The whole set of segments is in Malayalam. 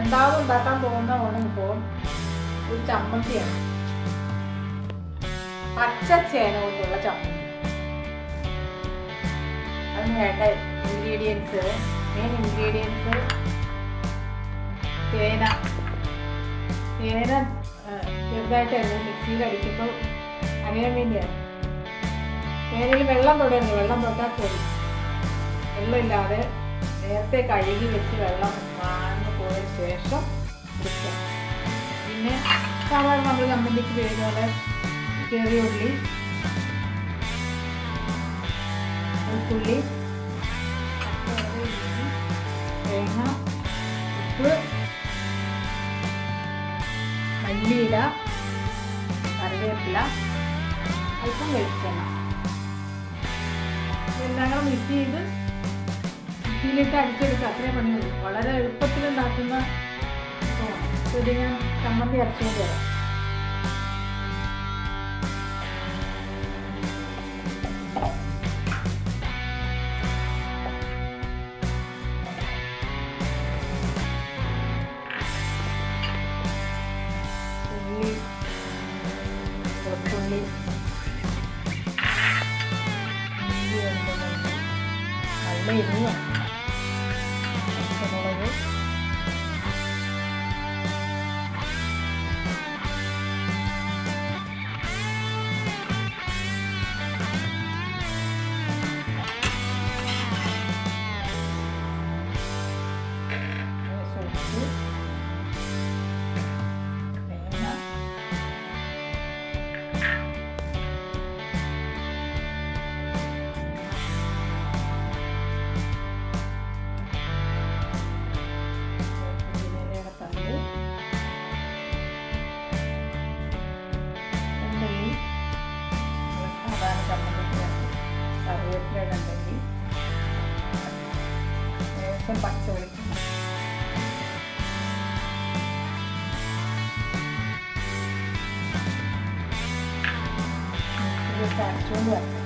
രണ്ടാമത് ഉണ്ടാക്കാൻ പോകുന്ന ഓണവിഭവം ഒരു ചമ്മന്തിയാണ് പച്ച ചേന കൊണ്ടുള്ള ചമ്മന്തി അതിന് വേണ്ട ഇൻഗ്രീഡിയൻസ് മെയിൻ ഇൻഗ്രീഡിയൻസ് തേന തേന ആ, ചെറുതായിട്ട് തന്നെ മിക്സിയിൽ അടിക്കുമ്പോൾ അറിയാൻ വേണ്ടിയാണ് തേനയിൽ വെള്ളം തൊടരുത് വെള്ളം തൊട്ടാൽ പോയി വെള്ളമില്ലാതെ നേരത്തെ കഴുകി വെച്ച് വെള്ളം വാങ്ങി പോയ ശേഷം എടുക്കാം പിന്നെ സാധാരണ നമ്മൾ ചമ്മന്തിക്ക് ഉപയോഗിക്കുന്ന പോലെ ചെറിയ ഉള്ളി വെളുത്തുള്ളി തേങ്ങ ഉപ്പ് മല്ലിയില കറിവേപ്പില അല്പം വെളിച്ചെണ്ണ ഇതെല്ലാം കൂടെ മിക്സ് ചെയ്ത് മിക്സിയിലിട്ട് അടിച്ചെടുക്കുക അത്രയും പണിയുള്ളൂ വളരെ എളുപ്പത്തിൽ ഉണ്ടാക്കുന്ന വിഭവമാണ്. അപ്പോൾ ഇത് ഞാൻ ചമ്മന്തി അരച്ചുകൊണ്ട് വരാം ഉള്ളി വെളുത്തുള്ളി ഇഞ്ചി വെളുത്തുള്ളി നല്ല എരിവാണ് പച്ചമുളക് ലേശം ഉപ്പ് തേങ്ങ പുതിനയിലയുടെ തണ്ട് ഉണ്ടെങ്കിൽ സാധാരണ ചമ്മന്തിക്ക് കറിവേപ്പിലയുടെ ഉണ്ടെങ്കിൽ ലേശം പച്ച വെളിച്ചെണ്ണ മിക്സിയിലിട്ട് അരച്ചുകൊണ്ട് വരണം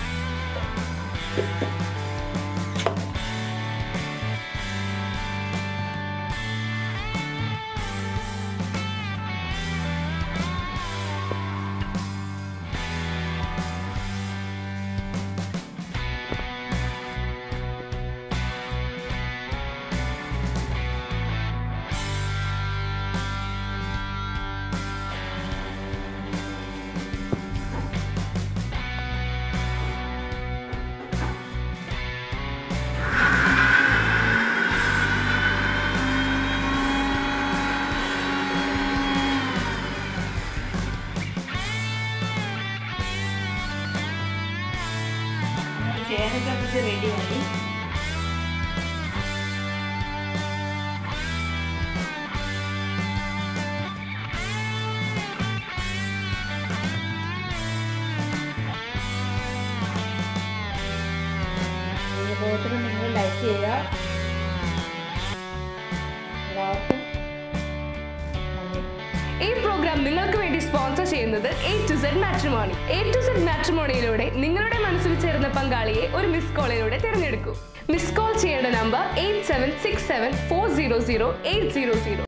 ചേനച്ചമ്മന്തി റെഡിയായി ഈ വിഭവത്തിന് നിങ്ങൾ ലൈക്ക് ചെയ്യുക എല്ലാവർക്കും നന്ദി ഈ പ്രോഗ്രാം നിങ്ങൾക്ക് വേണ്ടി സ്പോൺസർ ചെയ്യുന്നത് A to Z matrimony A to Z മാട്രിമോണിയിലൂടെ നിങ്ങളുടെ മനസ്സിൽ ചേരുന്ന പങ്കാളിയെ ഒരു മിസ് കോളിലൂടെ തിരഞ്ഞെടുക്കൂ മിസ് കോൾ ചെയ്യേണ്ട number eight seven six seven four zero zero eight zero zero